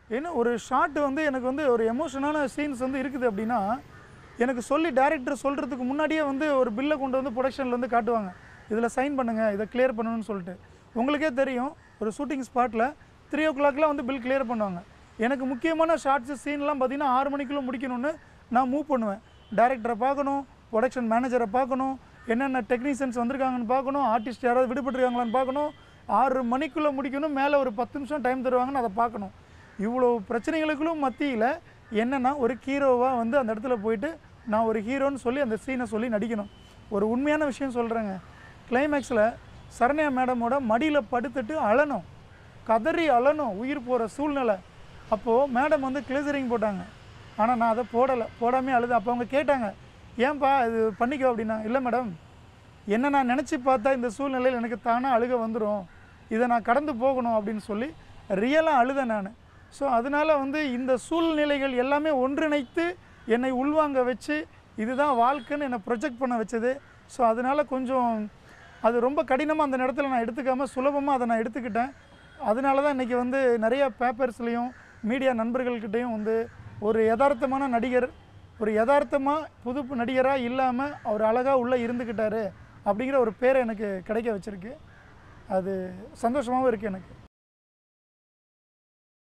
ஏன்னா ஒரு ஷாட் வந்து எனக்கு வந்து ஒரு எமோஷனான சீன்ஸ் வந்து இருக்குது அப்படின்னா எனக்கு சொல்லி டேரக்டர் சொல்கிறதுக்கு முன்னாடியே வந்து ஒரு பில்லை கொண்டு வந்து ப்ரொடக்ஷனில் வந்து காட்டுவாங்க இதில் சைன் பண்ணுங்கள் இதை கிளியர் பண்ணணும்னு சொல்லிட்டு உங்களுக்கே தெரியும் ஒரு ஷூட்டிங் ஸ்பாட்டில் த்ரீ ஓ கிளாக்லாம் வந்து பில் கிளியர் பண்ணுவாங்க எனக்கு முக்கியமான ஷார்ட்ஸு சீன்லாம் பார்த்தீங்கன்னா ஆறு மணிக்குள்ளே முடிக்கணும்னு நான் மூவ் பண்ணுவேன் டேரக்டரை பார்க்கணும் ப்ரொடக்ஷன் மேனேஜரை பார்க்கணும் என்னென்ன டெக்னீஷியன்ஸ் வந்திருக்காங்கன்னு பார்க்கணும் ஆர்டிஸ்ட் யாராவது விடுபட்டுருக்காங்களான்னு பார்க்கணும் ஆறு மணிக்குள்ளே முடிக்கணும் மேலே ஒரு பத்து நிமிஷம் டைம் தருவாங்கன்னு அதை பார்க்கணும் இவ்வளோ பிரச்சனைகளுக்கும் மத்தியில் என்னென்னா ஒரு ஹீரோவாக வந்து அந்த இடத்துல போயிட்டு நான் ஒரு ஹீரோன்னு சொல்லி அந்த சீனை சொல்லி நடிக்கணும் ஒரு உண்மையான விஷயம் சொல்கிறேங்க கிளைமேக்ஸில் சரண்யா மேடமோட மடியில் படுத்துட்டு அழணும் கதறி அழணும் உயிர் போகிற சூழ்நிலை அப்போது மேடம் வந்து கிளேசரிங் போட்டாங்க ஆனால் நான் அதை போடலை போடாமே அழுது அப்போ அவங்க கேட்டாங்க ஏன்பா இது பண்ணிக்கோ அப்படின்னா இல்லை மேடம் என்ன நான் நினச்சி பார்த்தா இந்த சூழ்நிலையில் எனக்கு தானாக அழுக வந்துடும் இதை நான் கடந்து போகணும் அப்படின்னு சொல்லி ரியலாக அழுதேன் நான் ஸோ அதனால் வந்து இந்த சூழ்நிலைகள் எல்லாமே ஒன்றிணைத்து என்னை உள்வாங்க வச்சு இதுதான் வாழ்க்கைன்னு என்னை ப்ரொஜெக்ட் பண்ண வச்சது ஸோ அதனால் கொஞ்சம் அது ரொம்ப கடினமாக அந்த நேரத்தில் நான் எடுத்துக்காமல் சுலபமாக அதை நான் எடுத்துக்கிட்டேன் அதனால தான் இன்றைக்கி வந்து நிறைய பேப்பர்ஸ்லேயும் மீடியா நண்பர்கள்கிட்டையும் வந்து ஒரு யதார்த்தமான நடிகர் ஒரு யதார்த்தமாக புது நடிகராக இல்லாமல் அவர் அழகாக உள்ளே இருந்துக்கிட்டாரு அப்படிங்கிற ஒரு பேரை எனக்கு கிடைக்க வச்சிருக்கு அது சந்தோஷமாகவும் இருக்குது எனக்கு